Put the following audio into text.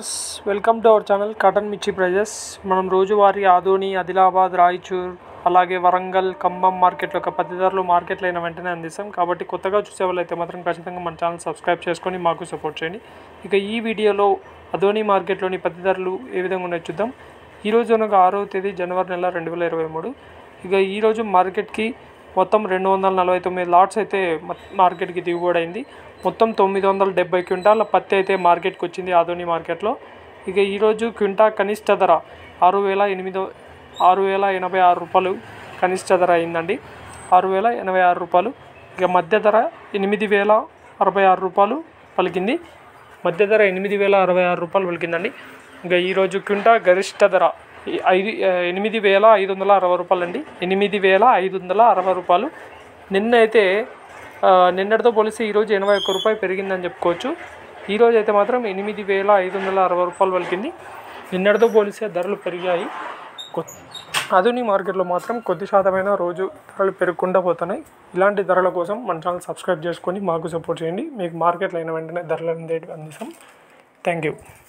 welcome to our channel cotton mirchi prices మనం రోజువారీ ఆదోని ఆదిలాబాద్ రాయచూర్ అలాగే వరంగల్ ఖమ్మం మార్కెట్లో ఒక పత్తి ధరలు మార్కెట్లో అయిన వెంటనే అందిస్తాం కాబట్టి కొత్తగా చూసే వాళ్ళైతే మాత్రం ఖచ్చితంగా మన ఛానల్ సబ్స్క్రైబ్ చేసుకొని మాకు సపోర్ట్ చేయండి ఇక ఈ వీడియోలో అదోని మార్కెట్లోని పత్తి ధరలు ఏ విధంగా ఉన్నాయో చూద్దాం ఈరోజు అనగా ఆరవ తేదీ జనవరి నెల రెండు వేల ఇరవై మూడు ఇక ఈరోజు మార్కెట్కి మొత్తం రెండు వందల నలభై తొమ్మిది లాట్స్ అయితే మ- మార్కెట్కి దిగుబడైంది మొత్తం తొమ్మిది వందల డెబ్బై క్వింటాల పత్తి అయితే మార్కెట్కి వచ్చింది ఆదోని మార్కెట్లో ఇక ఈరోజు క్వింటా కనిష్ట ధర ఆరు వేల ఎనిమిదో ఆరు వేల ఎనభై ఆరు రూపాయలు కనిష్ట ధర అయిందండి ఆరు వేల ఎనభై ఆరు రూపాయలు ఇక మధ్య ధర ఎనిమిది వేల అరవై ఆరు రూపాయలు పలికింది మధ్య ధర ఎనిమిది వేల అరవై ఆరు రూపాయలు పలికిందండి ఇంకా ఈరోజు క్వింటా గరిష్ట ధర ఈ ఐదు ఆ, ఎనిమిది వేల ఐదు వందల అరవై రూపాయలు అండి ఎనిమిది వేల ఐదు వందల అరవై రూపాయలు నిన్న అయితే ఆ, నిన్నటితో పోలిస్తే ఈరోజు ఎనభై ఒక్క రూపాయి పెరిగిందని చెప్పుకోవచ్చు ఈరోజు అయితే మాత్రం ఎనిమిది వేల ఐదు వందల అరవై రూపాయలు పలికింది నిన్నటితో పోలిస్తే ధరలు పెరిగాయి కొ- ఆధునిక మార్కెట్లో మాత్రం కొద్ది శాతమైన రోజు ధరలు పెరుగుకుండా పోతున్నాయి ఇలాంటి ధరల కోసం మన ఛానల్ సబ్స్క్రైబ్ చేసుకొని మాకు సపోర్ట్ చేయండి మీకు మార్కెట్లో అయిన వెంటనే ధరలు అందేటివి అందిస్తాం థ్యాంక్ యూ